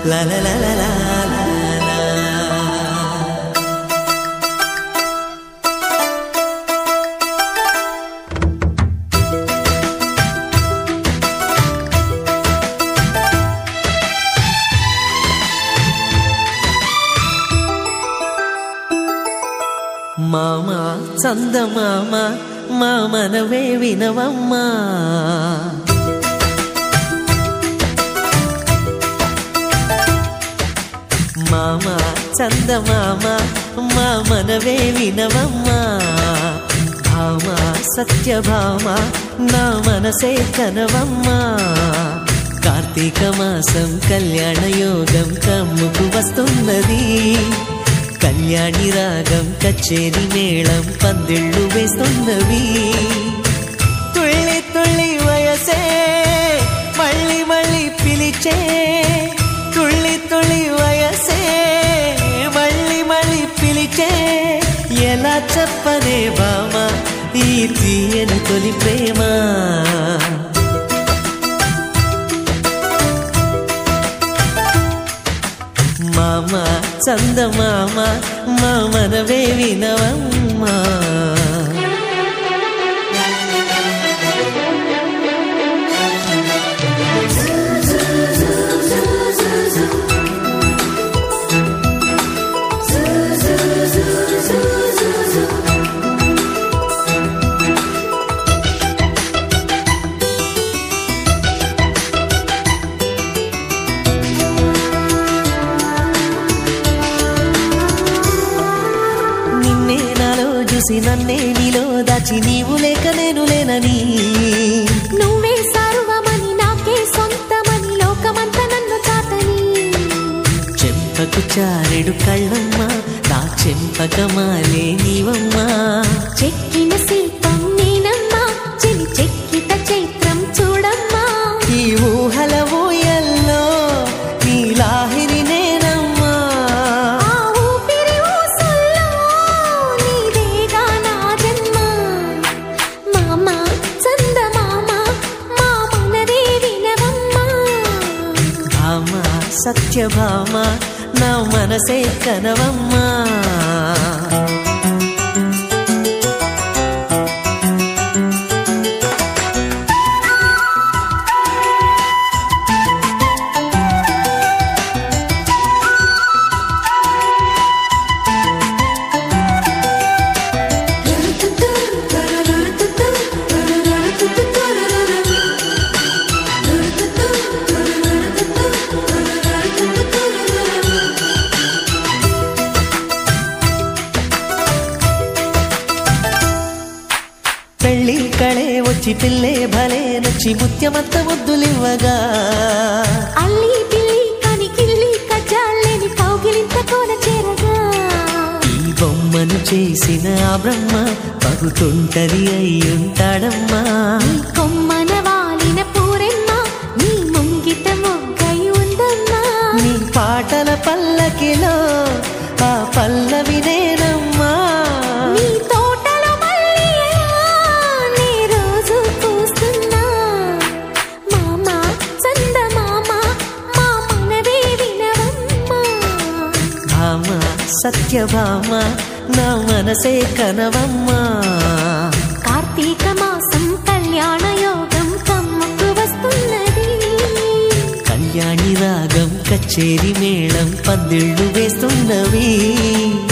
లా లా లా లా లా లా లా. మామ చందమామ మామనవే వినవమ్మా మామ చందమామ మామనవే వినవమ్మా భామ సత్యభామ నా మనసే కనవమ్మా కార్తీక మాసం కళ్యాణ యోగం కమ్ముకు వస్తున్నది కళ్యాణి రాగం కచేరి మేళం పందిళ్ళు వేస్తున్నవి తుళ్ళి తుళ్ళి వయసే మళ్ళీ మళ్ళీ పిలిచే తుళ్ళి తుళ్ళి వయసే మళ్ళీ మళ్ళీ పిలిచే ఎలా చెప్పనే బామ ఈ తీయని తొలి ప్రేమ మామ చందమామ మామనవే వినవమ్మా నిన్నే నాలో చూసి నన్నే నీలో దాచి నీవు లేక నేను లేనని నువ్వే సర్వమని నాకే సొంతమని లోకమంతా నన్ను చాటని చెంపకు చారెడు కళ్ళమ్మ నా చెంపకమాలే నీవమ్మా చెక్కిన శిల్పం నేనమ్మా చెలి చెక్కిత చైత్రం చూడమ్మా ఈ ఊహల ఊయల్లో నీలాహిరి నేనమ్మా ఆ ఊపిరి ఊసల్లో నీదేగా నా జన్మ మామ చందమామ మా మనదే వినవమ్మా భామ సత్యభామ నా మనసే కనవమ్మా పెళ్ళి కళే వచ్చి పిల్లే భలే నచ్చి ముత్యమంత ముద్దులివ్వగా అల్లి పిల్లి కని కిల్లి కజ్జాలేని కౌగిలింత కోన చేరగా ఈ బొమ్మను చేసిన ఆ బ్రహ్మ పగుతుంటది అయ్యుంటాడమ్మా నీ కొమ్మన వాలిన పూరెమ్మ నీ ముంగిట మొగ్గై ఉందమ్మా నీ పాటల పల్లకిలో ఆ పల్లవి నేనమ్మా నీ తోటలో మల్లియలా నీ రోజు పూస్తున్నా మామ చందమామ మా మనవే వినవమ్మా భామ సత్యభామ నా మనసే కనవమ్మా కార్తీక మాసం కళ్యాణ యోగం కమ్ముకు వస్తున్నది కళ్యాణి రాగం కచేరి మేళం పందిళ్ళు వేస్తున్నవి